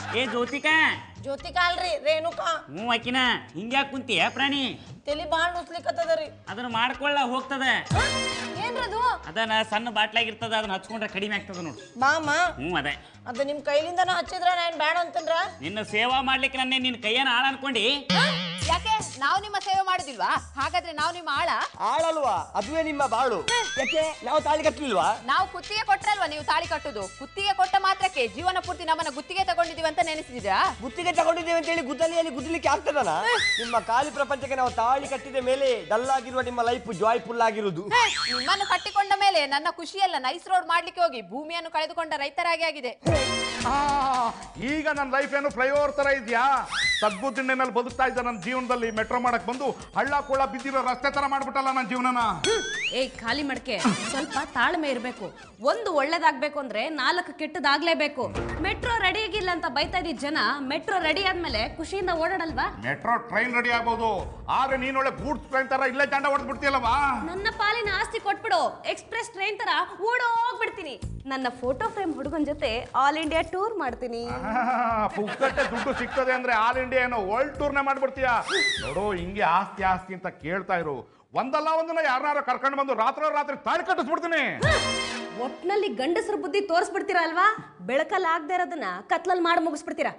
ಏ ಜ್ಯೋತಿಕಾ ಜ್ಯೋತಿಕಾ ಅಲ್ರಿ ರೇಣುಕಾ ಹ್ಞೂ ಆಕಿನ ಹಿಂಗ್ಯಾಕ್ ಕುಂತೀಯ ಪ್ರಾಣಿ ತಲಿ ಬಾಳ್ ನುಸ್ಲಿಕತ್ತದರಿ ಅದನ್ನ ಮಾಡ್ಕೊಳ್ಳ ಹೋಗ್ತದ ಏನ್ರದು ಅದನ್ನ ಸಣ್ಣ ಬಾಟ್ಲಾಗಿರ್ತದ ಅದನ್ನ ಹಚ್ಕೊಂಡ್ರೆ ಕಡಿಮೆ ಆಗ್ತದ ನೋಡು ಬಾಮ ಹ್ಞೂ ಅದೇ ಅದು ನಿಮ್ ಕೈಲಿಂದನ ಹಚ್ಚಿದ್ರ ನಾನ್ ಬ್ಯಾಡ ಅಂತಂದ್ರ ನಿನ್ನ ಸೇವಾ ಮಾಡ್ಲಿಕ್ಕೆ ನನ್ನ ನಿನ್ನ ಕೈಯನ್ನ ಆಳ ಅನ್ಕೊಂಡಿ ಯಾಕೆ ನಾವು ನಿಮ್ಮ ಸೇವೆ ಮಾಡುದಿಲ್ವಾ ಹಾಗಾದ್ರೆ ನಾವು ನಿಮ್ಮ ಆಳ ಆಳಲ್ವಾ ಅದುವೇ ನಿಮ್ಮ ಬಾಳು ಯಾಕೆ ನಾವು ತಾಳಿ ಕಟ್ಟಲಿಲ್ವಾ ನಾವು ಕುತ್ತಿಗೆ ಕೊಟ್ರಲ್ವಾ ನೀವು ತಾಳಿ ಕಟ್ಟುದು ಕುತ್ತಿಗೆ ಕೊಟ್ಟ ಮಾತ್ರಕ್ಕೆ ಜೀವನ ಪೂರ್ತಿ ನಮ್ಮನ್ನ ಗುತ್ತಿಗೆ ತಗೊಂಡಿದೀವಿ ಅಂತ ನೆನೆಸಿದಿರಾ ಗುತ್ತಿಗೆ ತಗೊಂಡಿದ್ದೇವೆ ಅಂತ ಹೇಳಿ ಗುದ್ದಲಿಯಲ್ಲಿ ಗುದ್ದಲಿಕ್ಕೆ ಆಗ್ತದನ ನಿಮ್ಮ ಖಾಲಿ ಪ್ರಪಂಚಕ್ಕೆ ನಾವು ತಾಳಿ ಕಟ್ಟಿದ ಮೇಲೆ ಡಲ್ ಆಗಿರುವ ನಿಮ್ಮ ಲೈಫ್ ಜಾಯ್ಫುಲ್ ಆಗಿರುವುದು ನಿಮ್ಮನ್ನು ಕಟ್ಟಿಕೊಂಡ ಮೇಲೆ ನನ್ನ ಖುಷಿಯಲ್ಲ ನೈಸ್ ರೋಡ್ ಮಾಡ್ಲಿಕ್ಕೆ ಹೋಗಿ ಭೂಮಿಯನ್ನು ಕಳೆದುಕೊಂಡ ರೈತರಾಗಿ ಆಗಿದೆ ಆ, ಈಗ ನನ್ನ ಲೈಫ್ ಏನು ಫ್ಲೈಓವರ್ ತರ ಇದೆಯಾ ತಗ್ಗುದಿಣ್ಣೆ ಮೇಲೆ ಬದುಕ್ತಾ ಇದ್ದ ನನ್ನ ಜೀವನದಲ್ಲಿ ಮೆಟ್ರೋ ಮಾಡಕ್ ಬಂದು ಹಳ್ಳ ಕೊಳ್ಳ ಬಿದ್ದಿರೋ ರಸ್ತೆ ತರ ಮಾಡ್ಬಿಟ್ಟಲ್ಲ ನನ್ನ ಜೀವನನ ಏಯ್ ಖಾಲಿ ಮಡಕೆ ಸ್ವಲ್ಪ ತಾಳ್ಮೆ ಇರಬೇಕು ಒಂದು ಒಳ್ಳೇದಾಗ್ಬೇಕು ಅಂದ್ರೆ ನಾಲ್ಕು ಕೆಟ್ಟದಾಗ್ಲೇಬೇಕು ಮೆಟ್ರೋ ರೆಡಿ ಆಗಿಲ್ಲ ಅಂತ ಬೈತಾ ಇದ್ದಿದ್ ಜನ ಮೆಟ್ರೋ ರೆಡಿ ಆದ್ಮೇಲೆ ಖುಷಿಯಿಂದ ಓಡಾಡಲ್ವಾ ಮೆಟ್ರೋ ಟ್ರೈನ್ ರೆಡಿ ಆಗ್ಬೋದು ಆದ್ರೆ ನೀನೊಳ್ಳೆ ಗೂಡ್ಸ್ ಟ್ರೈನ್ ತರ ಇಲ್ಲೇ ಚಂಡ ಹೊಡೆದ್ಬಿಡ್ತೀಯಲ್ಲವಾ ನನ್ನ ಪಾಲಿನ ಆಸ್ತಿ ಕೊಟ್ಬಿಡು ಎಕ್ಸ್ಪ್ರೆಸ್ ಟ್ರೈನ್ ತರ ಓಡೋಗ್ಬಿಡ್ತೀನಿ ನನ್ನ ಫೋಟೋ ಫ್ರೇಮ್ ಹುಡುಗನ್ ಜೊತೆ ಆಲ್ ಇಂಡಿಯಾ ಟೂರ್ ಮಾಡ್ತೀನಿ ಪುಕ್ಕಟ್ಟೆ ದುಡ್ಡು ಸಿಗ್ತದೆ ಅಂದ್ರೆ ಆಲ್ ಇಂಡಿಯಾ ಏನೋ ವರ್ಲ್ಡ್ ಟೂರ್ನೇ ಮಾಡ್ಬಿಡ್ತೀಯ ನೋಡು ಹಿಂಗೆ ಆಸ್ತಿ ಆಸ್ತಿ ಅಂತ ಕೇಳ್ತಾ ಇರು ಒಂದಲ್ಲ ಒಂದಿನ ಯಾರನ್ನಾರು ಕರ್ಕೊಂಡು ಬಂದು ರಾತ್ರೋ ರಾತ್ರಿ ತಾಳಿ ಕಟ್ಟಿಸ್ಬಿಡ್ತೀನಿ ಒಟ್ನಲ್ಲಿ ಗಂಡಸರ ಬುದ್ಧಿ ತೋರಿಸ್ಬಿಡ್ತೀರಾ ಅಲ್ವಾ ಬೆಳಕಲ್ಲಿ ಆಗದೆ ಇರೋದನ್ನ ಕತ್ಲಲ್ಲಿ ಮಾಡಿ ಮುಗಿಸ್ಬಿಡ್ತೀರಾ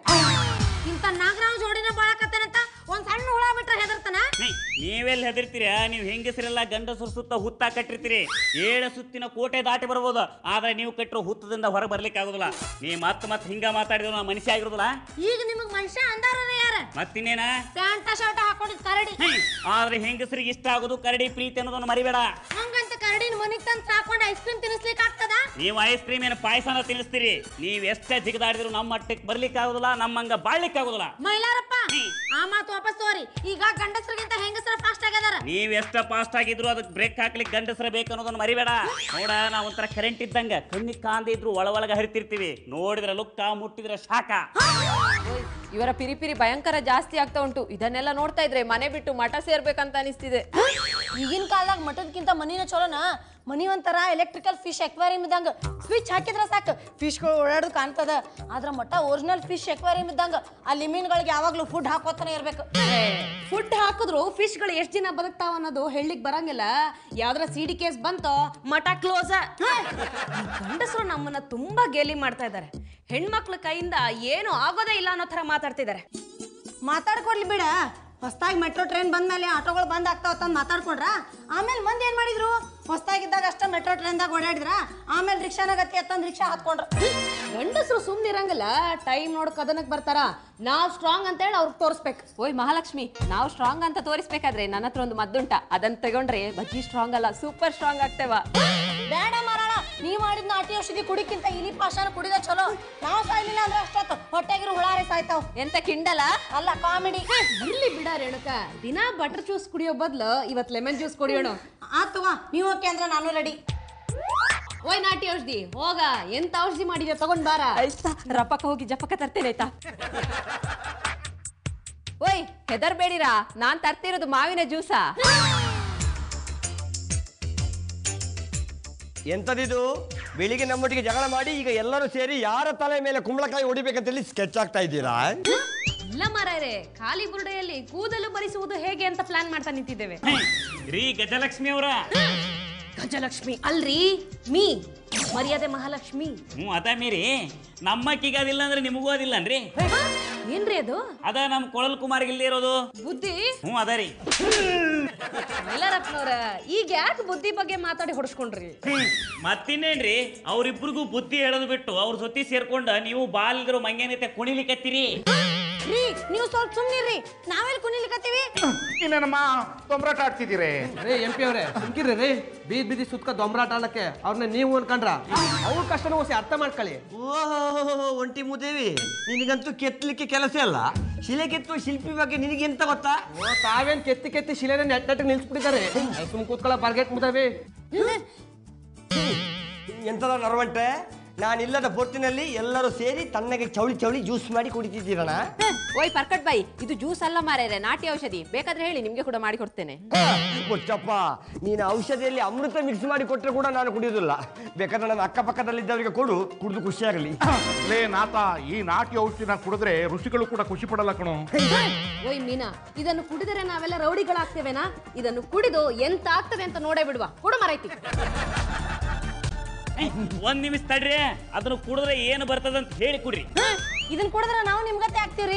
ಇಂತ ನಾಗರಾವ್ ಜೋಡಿನ ಬಾಳಕತ್ತೇನಂತ ಒಂದ್ ಸಣ್ಣ ಹುಳ ಬಿಟ್ರೆ ಹೆದರ್ತಾನ ನೀವೆಲ್ಲಿ ಹೆದರ್ತೀರ ನೀವು ಹೆಂಗಸರೆಲ್ಲ ಗಂಡಸರು ಸುತ್ತ ಹುತ್ತ ಕಟ್ಟಿರ್ತೀರಿ ಏಳು ಸುತ್ತಿನ ಕೋಟೆ ದಾಟಿ ಬರ್ಬೋದು ಆದ್ರೆ ನೀವು ಕಟ್ಟಿರೋ ಹುತ್ತದಿಂದ ಹೊರಗೆ ಬರ್ಲಿಕ್ಕೆ ಆಗುದಿಲ್ಲ ನೀ ಮತ್ ಮತ್ ಹಿಂಗ ಮಾತಾಡಿದ್ರು ನಾ ಮನುಷ್ಯ ಆಗಿರೋದಿಲ್ಲ ಈಗ ನಿಮಗ್ ಮನುಷ್ಯ ಅಂದಾರ ಯಾರ ಮತ್ತಿನ್ನೇನ ಪ್ಯಾಂಟ ಶರ್ಟ್ ಹಾಕೊಂಡಿದ್ ಕರಡಿ ಹ್ಮ್. ಆದ್ರೆ ಹೆಂಗಸರಿಗೆ ಇಷ್ಟ ಆಗೋದು ಕರಡಿ ಪ್ರೀತಿ ಅನ್ನೋದನ್ನ ಮರಿಬೇಡ ಹಂಗಂತ ಕರಡಿನ ಮನಿಗ್ ತಂದ್ ಸಾಕೊಂಡ್ ಐಸ್ ಕ್ರೀಮ್ ತಿನ್ನಿಸ್ಲಿಕ್ಕೆ ಆಗ್ತದ ನೀವು ಐಸ್ ಕ್ರೀಮ್ ಏನು ಪಾಯಸನ ತಿನ್ನಿಸ್ತೀರಿ ನೀವ್ ಎಷ್ಟೇ ಜಿಗದಾಡಿದ್ರು ನಮ್ಮ ಮಟ್ಟಕ್ಕೆ ಬರ್ಲಿಕ್ಕೆ ಆಗುದಿಲ್ಲ ನಮ್ಮಂಗ ಬಾಳ್ಲಿಕ್ಕೆ ಆಗುದಿಲ್ಲ ಮೈಲಾರಪ್ಪ ಆ ಮಾತು ವಾಪಸ್ ತೋರಿ ಈಗ ಗಂಡಸರಿಗಿಂತ ಹೆಂಗಸರ ಫಾಸ್ಟ್ ಆಗ್ಯದಾರ ನೀವ್ ಎಷ್ಟ ಫಾಸ್ಟ್ ಆಗಿದ್ರು ಅದಕ್ಕೆ ಬ್ರೇಕ್ ಹಾಕ್ಲಿಕ್ಕೆ ಗಂಡಸರ ಬೇಕು ಅನ್ನೋದನ್ನ ಮರಿಬೇಡ ನೋಡ ನಾವ್ ಒಂಥರ ಕರೆಂಟ್ ಇದ್ದಂಗ ಕಣ್ಣಿಗೆ ಕಾಂದೆ ಇದ್ರು ಒಳ ಒಳಗ ಹರಿತಿರ್ತೀವಿ ನೋಡಿದ್ರೆ ಲುಕ್ಕ ಮುಟ್ಟಿದ್ರೆ ಶಾಖ ಓಯ್, ಇವರ ಪಿರಿ ಪಿರಿ ಭಯಂಕರ ಜಾಸ್ತಿ ಆಗ್ತಾ ಉಂಟು ಇದನ್ನೆಲ್ಲ ನೋಡ್ತಾ ಇದ್ರೆ ಮನೆ ಬಿಟ್ಟು ಮಠ ಸೇರ್ಬೇಕಂತ ಅನಿಸ್ತಿದೆ ಈಗಿನ ಕಾಲದಾಗ ಮಠದಕ್ಕಿಂತ ಮನಿನ ಚಲೋನ ಮನಿ ಒಂಥರ ಎಲೆಕ್ಟ್ರಿಕಲ್ ಫಿಶ್ ಎಕ್ವಾರಿಯಂ ಇದ್ದಂಗ ಸ್ವಿಚ್ ಹಾಕಿದ್ರ ಸಾಕು ಫಿಶ್ಗಳು ಓಡಾಡೋದು ಕಾಣ್ತದ ಆದ್ರ ಮಠ ಒರಿಜಿನಲ್ ಫಿಶ್ ಎಕ್ವಾರಿಯಂ ಇದ್ದಂಗ ಅಲ್ಲಿ ಮೀನುಗಳಿಗೆ ಯಾವಾಗ್ಲೂ ಫುಡ್ ಹಾಕೋತಾನೆ ಇರ್ಬೇಕು ಫುಡ್ ಹಾಕಿದ್ರು ಫಿಶ್ಗಳು ಎಷ್ಟು ದಿನ ಬದುಕ್ತಾವ ಅನ್ನೋದು ಹೇಳಲಿಕ್ ಬರಂಗಿಲ್ಲ ಯಾವ್ದ್ರ ಸಿಡಿ ಕೇಸ್ ಬಂತೋ ಮಠ ಕ್ಲೋಸ ಗಂಡಸರು ನಮ್ಮನ್ನ ತುಂಬಾ ಗೇಲಿ ಮಾಡ್ತಾ ಇದ್ದಾರೆ ಹೆಣ್ಮಕ್ಳ ಕೈಯಿಂದ ಏನು ಆಗೋದೇ ಇಲ್ಲ ಅನ್ನೋ ತರ ಮಾತಾಡ್ತಿದ್ದಾರೆ ಮಾತಾಡ್ಕೊಡ್ಲಿ ಬಿಡ ಹೊಸ್ದಾಗಿ ಮೆಟ್ರೋ ಟ್ರೈನ್ ಬಂದ್ಮೇಲೆ ಆಟೋಗಳು ಬಂದ್ ಆಗ್ತಾವ ಅಂತ ಮಾತಾಡ್ಕೊಂಡ್ರ ಆಮೇಲೆ ಮಂದಿ ಏನ್ ಮಾಡಿದ್ರು ಹೊಸ್ದಾಗಿದ್ದಾಗ ಅಷ್ಟ ಮೆಟ್ರೋ ಟ್ರೈನ್ದಾಗ ಓಡಾಡಿದ್ರ ಆಮೇಲೆ ರಿಕ್ಷಾನ ಗತಿ ಎತ್ತಂದ್ ರಿಕ್ಷಾ ಹತ್ಕೊಂಡ್ರ ಗಂಡಸರು ಸುಮ್ನೆ ಇರಂಗಿಲ್ಲ ಟೈಮ್ ನೋಡ್ ಕದನಕ್ ಬರ್ತಾರ ನಾವ್ ಸ್ಟ್ರಾಂಗ್ ಅಂತ ಹೇಳಿ ಅವ್ರಿಗೆ ತೋರಿಸ್ಬೇಕು ಓಯ್ ಮಹಾಲಕ್ಷ್ಮಿ ನಾವು ಸ್ಟ್ರಾಂಗ್ ಅಂತ ತೋರಿಸ್ಬೇಕಾದ್ರೆ ನನ್ನ ಹತ್ರ ಒಂದು ಮದ್ದುಂಟ ಅದನ್ನ ತಗೊಂಡ್ರೆ ಬಜ್ಜಿ ಸ್ಟ್ರಾಂಗ್ ಅಲ್ಲ ಸೂಪರ್ ಸ್ಟ್ರಾಂಗ್ ಆಗ್ತೇವ ಬೇಡ ಮಾರಾಳ ನೀ ಮಾಡಿದ ನಾಟಿ ಔಷಧಿ ಕುಡಿಕ್ಕಿಂತ ಇಲಿ ಪಾಷಾಣ ಕುಡಿದ ಚಲೋ ನಾವು ಸಾಯ್ಲಿಲ್ಲ ಅಂದ್ರೆ ಅಷ್ಟೊತ್ತು ಹೊಟ್ಟೆಗಿರು ಹುಳಾರೆ ಸಾಯ್ತಾವ್ ಎಂತ ಕಿಂಡಲ ಅಲ್ಲ ಕಾಮಿಡಿ ಬರ್ಲಿ ಬಿಡ ರೇಣುಕ ದಿನ ಬಟರ್ ಜ್ಯೂಸ್ ಕುಡಿಯೋ ಬದ್ಲು ಇವತ್ ಲೆಮನ್ ಜ್ಯೂಸ್ ಕುಡಿಯೋಣ ಆತ್ ತಗೋ ನೀವು ಓಕೆ ಅಂದ್ರೆ ನಾನು ರೆಡಿ ಓಯ್ ನಾಟಿ ಔಷಧಿ ಹೋಗ ಎಂತ ಔಷಧಿ ಮಾಡಿದ್ಯೋ ತಗೊಂಡ್ ಬಾರ ಆಯ್ತಾ ರಪ್ಪಕ್ಕ ಹೋಗಿ ಜಪ್ಪಕ್ಕ ತರ್ತೇನೆ ಆಯ್ತಾ ಓಯ್ ಹೆದರ್ಬೇಡಿರಾ ನಾನ್ ತರ್ತಿರೋದು ಮಾವಿನ ಜ್ಯೂಸಾ ಎಂತದಿದು ಬೆಳಿಗ್ಗೆ ನಮ್ಮೊಟ್ಟಿಗೆ ಜಗಳ ಮಾಡಿ ಈಗ ಎಲ್ಲರೂ ಸೇರಿ ಯಾರ ತಲೆ ಮೇಲೆ ಕುಂಬಳಕಾಯಿ ಹೊಡಿಬೇಕಂತೇಳಿ ಸ್ಕೆಚ್ ಆಗ್ತಾ ಇದ್ದೀರಾ ಇಲ್ಲ ಮಾರಾಯರೆ ಖಾಲಿ ಬುರುಡೆಯಲ್ಲಿ ಕೂದಲು ಬರಿಸುವುದು ಹೇಗೆ ಅಂತ ಪ್ಲಾನ್ ಮಾಡ್ತಾ ನಿಂತಿದ್ದೇವೆ ಹ್ಮ್. ರೀ ಗಜಲಕ್ಷ್ಮಿ ಅವರ ಗಜಲಕ್ಷ್ಮಿ ಅಲ್ರಿ ಮೀ ಮರ್ಯಾದೆ ಮಹಾಲಕ್ಷ್ಮಿ ಹ್ಞೂ ಅದ ಮೀರಿ ನಮ್ಮಕ್ಕಿಗೆ ಅದಿಲ್ಲ ಅಂದ್ರೆ ನಿಮಗೂ ಅದಿಲ್ಲ ಅನ್ರಿ ಏನ್ರಿ ಅದು ಅದ ನಮ್ಮ ಕೊಳಲ್ ಕುಮಾರ್ಗೆ ಇಲ್ಲದೆ ಇರೋದು ಬುದ್ಧಿ ಹ್ಞೂ ಅದ ರೀ ಎಲ್ಲರಪ್ಪನವ್ರ ಈಗ ಯಾಕೆ ಬುದ್ಧಿ ಬಗ್ಗೆ ಮಾತಾಡಿ ಹೊಡ್ಸ್ಕೊಂಡ್ರಿ ಹ್ಮ್. ಮತ್ತಿನ್ನೇನ್ರಿ ಅವ್ರಿಬ್ರಿಗೂ ಬುದ್ಧಿ ಹೇಳೋದು ಬಿಟ್ಟು ಅವ್ರ ಜೊತೆ ಸೇರ್ಕೊಂಡ ನೀವು ಬಾಲ್ಗರು ಮಂಗೇನೈತೆ ಕುಣಿಲಿಕತ್ತೀರಿ ರೀ ನೀವು ಸ್ವಲ್ಪ ಸುಮ್ನಿರ್ರಿ ನಾವೆಲ್ಲಿ ಕುಣಿಲಿಕತ್ತೀವಿ ಇನ್ನೇನಮ್ಮ ತೊಂಬರಾಟ ಆಡ್ತಿದ್ದೀರಿ ರೇ ಎಂ ಪಿ ಅವರೇ ಸುಮ್ಕಿರ್ರಿ ರೀ ಬೀದ್ ಬೀದಿ ಸುತ್ಕ ದೊಂಬರಾಟ ಆಡಕ್ಕೆ ಅವ್ರನ್ನ ನೀವು ಅನ್ಕೊಂಡ್ರ ಅವ್ರ ಕಷ್ಟನ ಓಸಿ ಅರ್ಥ ಮಾಡ್ಕೊಳ್ಳಿ ಓಹೋ ಒಂಟಿ ಮುದೇವಿ ನಿನಗಂತೂ ಕೆತ್ತಲಿಕ್ಕೆ ಕೆಲಸ ಅಲ್ಲ ಶಿಲೆ ಕೆತ್ತುವ ಶಿಲ್ಪಿ ಬಗ್ಗೆ ನಿನಗೆ ಎಂತ ಗೊತ್ತಾ ಓ ತಾವೇನ್ ಕೆತ್ತಿ ಕೆತ್ತಿ ಶಿಲೆನ ನೆಟ್ ನೆಟ್ಟಿಗೆ ನಿಲ್ಸ್ಬಿಟ್ಟಿದ್ದಾರೆ ಸುಮ್ ಕೂತ್ಕೊಳ್ಳ ಬಾರ್ಗೆಟ್ ಮುದೇವಿ ಎಂತದ ನರವಂಟೆ ನಾನಿಲ್ಲದ ಹೊತ್ತಿನಲ್ಲಿ ಎಲ್ಲರೂ ಸೇರಿ ತಣ್ಣಗೆ ಚೌಳಿ ಚೌಳಿ ಜ್ಯೂಸ್ ಮಾಡಿ ಕುಡಿತಿದ್ದೀರಣ ಓಯ್ ಪರ್ಕಟ್ ಬಾಯಿ ಇದು ಜ್ಯೂಸ್ ಅಲ್ಲ ಮಾರೇರೆ ನಾಟಿ ಔಷಧಿ ಬೇಕಾದ್ರೆ ಹೇಳಿ ನಿಮ್ಗೆ ಕೂಡ ಮಾಡಿ ಕೊಡ್ತೇನೆ ಗೊತ್ತಪ್ಪ ನೀನು ಔಷಧಿಯಲ್ಲಿ ಅಮೃತ ಮಿಕ್ಸ್ ಮಾಡಿ ಕೊಟ್ಟರೆ ಕೂಡ ನಾನು ಕುಡಿಯೋದಿಲ್ಲ ಬೇಕಾದ್ರೆ ನನ್ನ ಅಕ್ಕಪಕ್ಕದಲ್ಲಿದ್ದವರಿಗೆ ಕೊಡು ಕುಡಿದು ಖುಷಿಯಾಗಲಿ ಲೇ ನಾಥ ಈ ನಾಟಿ ಔಷಧಿನ ಕುಡಿದ್ರೆ ಋಷಿಗಳು ಕೂಡ ಖುಷಿ ಪಡಲ್ಲ ಕಣೋ ಓಯ್ ಮೀನಾ ಇದನ್ನು ಕುಡಿದರೆ ನಾವೆಲ್ಲ ರೌಡಿಗಳಾಗ್ತೇವೆನಾ ಇದನ್ನು ಕುಡಿದು ಎಂತ ಆಗ್ತದೆ ಅಂತ ನೋಡೇ ಬಿಡುವ ಕೊಡು ಮರೈತಿ ಏ, ಒಂದ್ ನಿಮಿಷ ತಡ್ರಿ ಅದನ್ನ ಕುಡಿದ್ರೆ ಏನು ಬರ್ತದ ಅಂತ ಹೇಳಿ ಕುಡ್ರಿ ಇದನ್ನ ಕುಡಿದ್ರೆ ನಾವು ನಿಮ್ಗತ್ತೆ ಆಗ್ತೀವ್ರಿ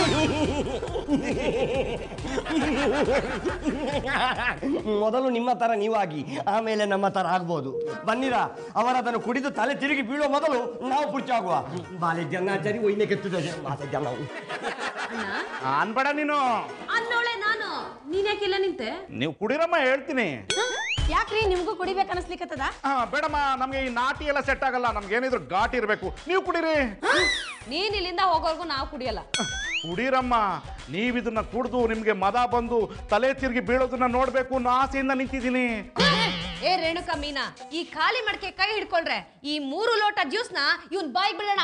ಮೊದಲು ನಿಮ್ಮ ತರ ನೀವಾಗಿ ಆಮೇಲೆ ನಮ್ಮ ತರ ಆಗ್ಬೋದು ಬನ್ನಿರ ಅವರದನ್ನು ಕುಡಿದು ತಲೆ ತಿರುಗಿ ಬೀಳುವ ಮೊದಲು ನಾವು ಪುಚ್ಚಾಗುವ ಬಾಲೆ ಜನಾಚಾರಿ ಒಯ್ನೆ ಕೆತ್ತದೆ ಮಾತೆ ಜನ ಅನ್ಬೇಡ ನೀನು ಅನ್ನೋಳೆ ನಾನು ನೀನ್ ಯಾಕಿಲ್ಲ ನಿಂತೆ ನೀವು ಕುಡಿರಮ್ಮ ಹೇಳ್ತೀನಿ ಯಾಕ್ರಿ ನಿಮ್ಗೂ ಕುಡಿಬೇಕು ಅನಿಸ್ಲಿಕ್ಕತ್ತದ ಹಾ ಬೇಡಮ್ಮ ನಮ್ಗೆ ಈ ನಾಟಿ ಎಲ್ಲ ಸೆಟ್ ಆಗಲ್ಲ ನಮ್ಗೆ ಏನಿದ್ರು ಘಾಟಿ ಇರಬೇಕು ನೀವು ಕುಡೀರಿ ನೀನ್ ಇಲ್ಲಿಂದ ಹೋಗೋರ್ಗು ನಾವು ಕುಡಿಯಲ್ಲ ಕುಡೀರಮ್ಮ ನೀವು ಇದನ್ನ ಕುಡಿದು ನಿಮ್ಗೆ ಮದ ಬಂದು ತಲೆ ತಿರುಗಿ ಬೀಳೋದನ್ನ ನೋಡ್ಬೇಕು ಅನ್ನೋ ಆಸೆಯಿಂದ ನಿಂತಿದ್ದೀನಿ ಏ ರೇಣುಕಾ ಮೀನಾ ಈ ಖಾಲಿ ಮಡಕೆ ಕೈ ಹಿಡ್ಕೊಳ್ರೆ ಈ ಮೂರು ಲೋಟ ಜ್ಯೂಸ್ನ ಇವನ್ ಬಾಯಿಗೆ ಬಿಡೋಣ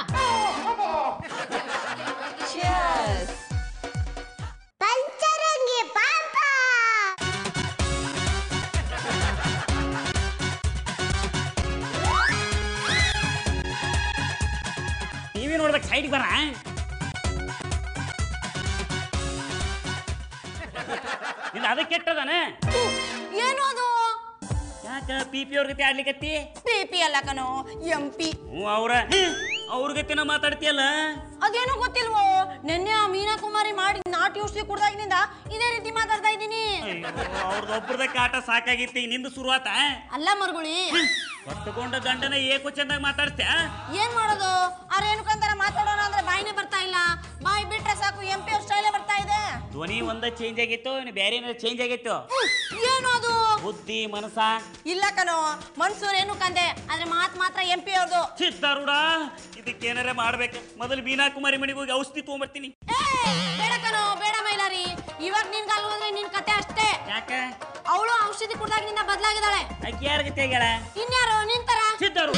ಟಿವಿ ನೋಡ್ಬೇಕು ಸೈಡ್ಗೆ ಬರ ಇದು ಅದಕ್ಕೆ ಕೆಟ್ಟದನ ಏನು ಅದು ಯಾಕ ಪಿ ಪಿ ಅವ್ರ ಗತಿ ಆಡ್ಲಿಕತ್ತಿ ಪಿ ಪಿ ಅಲ್ಲ ಕಣೋ ಎಂ ಪಿ ಹ್ಞೂ ಅವ್ರ ಅವ್ರ ಗತಿನ ಮಾತಾಡ್ತೀಯಲ್ಲ ಅದೇನೋ ಗೊತ್ತಿಲ್ವೋ ನಿನ್ನೆ ಆ ಮೀನಾ ಕುಮಾರಿ ಮಾಡಿ ನಾಟಿ ಔಷಧಿ ಕುಡ್ದಾಗಿನಿಂದ ಇದೇ ರೀತಿ ಮಾತಾಡ್ತಾ ಇದ್ದೀನಿ ಅವ್ರದ್ದು ಒಬ್ಬರದ ಕಾಟ ಸಾಕಾಗಿತ್ತು ಈಗ ನಿಂದು ಶುರುವಾತ ಅಲ್ಲ ಮರುಗುಳಿ ಹೊತ್ತುಕೊಂಡ ಗಂಡನ ಏಕೋ ಚಂದಾಗ ಮಾತಾಡ್ತ್ಯಾ ಏನ್ ಮಾಡೋದು ಆ ರೇಣುಕಂತರ ಮಾತಾಡೋಣ ಅಂದ್ರೆ ಬಾಯಿನೇ ಬರ್ತಾ ಇಲ್ಲ ಬಾಯಿ ಬಿಟ್ರೆ ಸಾಕು ಎಂ ಪಿ ಅವ್ರ ಸ್ಟೈಲೇ ಬರ್ತಾ ಇದೆ ಧ್ವನಿ ಒಂದ ಚೇಂಜ್ ಆಗಿತ್ತು ಇನ್ನು ಬೇರೆ ಏನಾರ ಚೇಂಜ್ ಆಗಿತ್ತು ಏನು ಅದು ಬುದ್ಧಿ ಮನಸ ಇಲ್ಲ ಕಣೋ ಮನ್ಸು ರೇಣುಕಂದೆ ಆದ್ರೆ ಮಾತ್ ಮಾತ್ರ ಎಂ ಪಿ ಅವ್ರದು ಸಿದ್ಧಾರೂಢ ಇದಕ್ಕೆ ಏನಾರ ಮಾಡ್ಬೇಕು ಮೊದಲು ಮೀನಾ ಕುಮಾರಿ ಮನೆಗೆ ಹೋಗಿ ಔಷಧಿ ತೊಗೊಂಬರ್ತೀನಿ ಬೇಡ ಕಣೋ ಬೇಡ ಮೈಲಾರಿ ಇವಾಗ ನಿನ್ ಕಾಲ್ ಹೋದ್ರೆ ನಿನ್ ಕತೆ ಅಷ್ಟೇ ಯಾಕ ಅವಳು ಔಷಧಿ ಕುಡ್ದಾಗಿನಿಂದ ಬದಲಾಗಿದ್ದಾಳೆ ಆಕೆ ಯಾರ ಗತಿ ಆಗ್ಯಾಳ ಇನ್ಯಾರು ನಿಂತರ ಸಿದ್ಧಾರೂಢ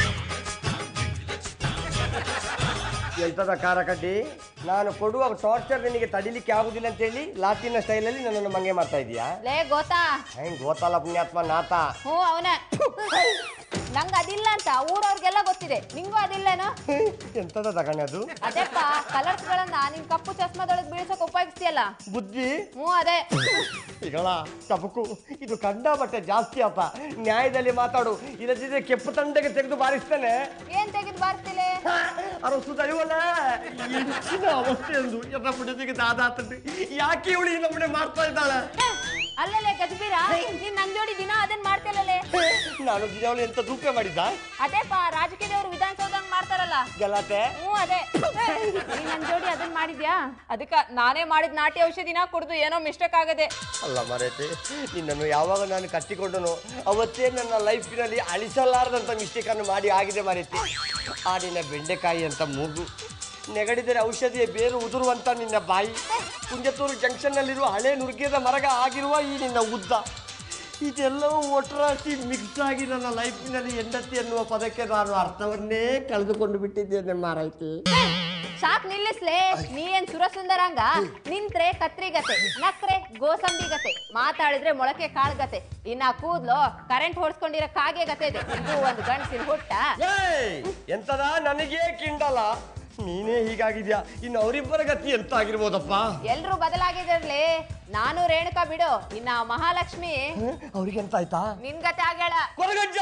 ಎಂತದ ಕಾರಕಡ್ಡಿ ನಾನು ಕೊಡುವ ಟಾರ್ಚರ್ ನಿನಗೆ ತಡಿಲಿಕ್ಕೆ ಆಗುದಿಲ್ಲ ಅಂತೇಳಿ ಲಾಟಿನ ಸ್ಟೈಲಲ್ಲಿ ನನ್ನನ್ನು ಮಂಗೆ ಮಾಡ್ತಾ ಇದೀಯಾ ಲೇ ಗೋತಾ ಹೆಂಗ್ ಗೋತಲ್ಲ ಪುಣ್ಯಾತ್ಮ ನಾತ ಹ್ಞೂ ಅವನೇ ನಂಗೆ ಅದಿಲ್ಲ ಅಂತ ಊರವ್ರಿಗೆಲ್ಲ ಗೊತ್ತಿದೆ ನಿಂಗೂ ಅದಿಲ್ಲೇನೋ ಎಂತದ ತಗಣದು ಅದೇಪ್ಪ ಕಲರ್ಸ್ ಗಳನ್ನ ನಿನ್ ಕಪ್ಪು ಚಸ್ಮಾದೊಳಗೆ ಬೀಳ್ಸಕ್ ಉಪಯೋಗಿಸ್ತೀಯಲ್ಲ ಬುದ್ಧಿ ಹ್ಞೂ ಅದೇ ಈಗಳ ತಪಕು ಇದು ಕಂಡಾಬಟ್ಟೆ ಜಾಸ್ತಿ ಅಪ್ಪ ನ್ಯಾಯದಲ್ಲಿ ಮಾತಾಡು ಇಲ್ಲದಿದ್ರೆ ಕೆಂಪು ತಂಡೆಗೆ ತೆಗೆದು ಬಾರಿಸ್ತೇನೆ ಏನ್ ತೆಗೆದು ಬಾರ್ತಿಲೆ ಅರೋ ಸುಧೈವಲ್ಲ ಹೆಚ್ಚಿನ ಅವಸ್ಥೆ ಎಂದು ಎನ್ನ ಬಿಡದಿಗೆ ದಾದಾತಂದು ಯಾಕೆ ಇವಳು ಈ ನಮ್ಮನೆ ಮಾಡ್ತಾ ಇದ್ದಾಳೆ ಅಲ್ಲಲ್ಲೇ ಗಜಬೀರ ನೀನ್ ನನ್ ಜೋಡಿ ದಿನ ಅದನ್ನ ಮಾಡ್ತಿಲ್ಲಲೇ ನಾನು ದಿನವಳು ಎಂತ ಧೂಪೆ ಮಾಡಿದ್ದ ಅದೇಪ್ಪ ರಾಜಕೀಯದವ್ರು ವಿಧಾನಸೌಧಂಗ್ ಮಾಡ್ತಾರಲ್ಲ ಗಲಾಟೆ ಹ್ಞೂ ಅದೇ ನೀನ್ ನನ್ ಜೋಡಿ ಅದನ್ನ ಮಾಡಿದ್ಯಾ ಅದಕ್ಕ ನಾನೇ ಮಾಡಿದ ನಾಟಿ ಔಷಧಿನ ಕುಡ್ದು ಏನೋ ಮಿಸ್ಟೇಕ್ ಆಗದೆ ಅಲ್ಲ ಮರೇತಿ ನಿನ್ನನ್ನು ಯಾವಾಗ ನಾನು ಕಟ್ಟಿಕೊಂಡನು ಅವತ್ತೇ ನನ್ನ ಲೈಫಿನಲ್ಲಿ ಅಳಿಸಲಾರದಂಥ ಮಿಸ್ಟೇಕನ್ನು ಮಾಡಿ ಆಗಿದೆ ಮರೇತಿ ಆ ನಿನ್ನ ಬೆಂಡೆಕಾಯಿ ಅಂತ ಮೂಗು ನೆಗಡಿದರೆ ಔಷಧಿಯ ಬೇರು ಉದುರುವಂತ ನಿನ್ನ ಬಾಯಿ ಕುಂಜತ್ತೂರು ಜಂಕ್ಷನ್ನಲ್ಲಿರುವ ಹಳೆ ನುರ್ಗಿದ ಮರಗ ಆಗಿರುವ ಈ ನಿನ್ನ ಉದ್ದ ಇದೆಲ್ಲವೂ ಒಟ್ಟರಾಶಿ ಮಿಕ್ಸ್ ಆಗಿ ನನ್ನ ಲೈಫಿನಲ್ಲಿ ಹೆಂಡತಿ ಎನ್ನುವ ಪದಕ್ಕೆ ನಾನು ಅರ್ಥವನ್ನೇ ಕಳೆದುಕೊಂಡು ಬಿಟ್ಟಿದ್ದೇನೆ ಮಾರಾಯ್ತಿ ಸಾಕ್ ನಿಲ್ಲಿಸ್ಲೆ ನೀ ಏನ್ ಸುರಸುಂದರಂಗ ನಿಂತ್ರೆ ಕತ್ರಿಗತೆ ನಕ್ರೆ ಗೋಸಂಬಿಗತೆ ಮಾತಾಡಿದ್ರೆ ಮೊಳಕೆ ಕಾಳ್ಗತೆ ಇನ್ನ ಕೂದ್ಲು ಕರೆಂಟ್ ಹೊಡ್ಸ್ಕೊಂಡಿರೋ ಕಾಗೆ ಗತೆ ಇದೆ ಇದು ಒಂದು ಗಂಡಸಿನ ಹುಟ್ಟ ಏಯ್! ಎಂತದ ನನಗೇ ಕಿಂಡಲ್ಲ ನೀನೇ ಹೀಗಾಗಿದ್ಯಾ ಇನ್ನು ಅವರಿಬ್ಬರ ಗತಿ ಎಂತ ಆಗಿರ್ಬೋದಪ್ಪ ಎಲ್ರು ಬದಲಾಗಿದಿರ್ಲಿ ನಾನು ರೇಣುಕಾ ಬಿಡು ಇನ್ನ ಆ ಮಹಾಲಕ್ಷ್ಮಿ ಅವ್ರಿಗೆ ಎಂತ ಆಯ್ತಾ ನಿನ್ ಗತೆ ಆಗ್ಯಾಳ ಕೊರಗಜ್ಜ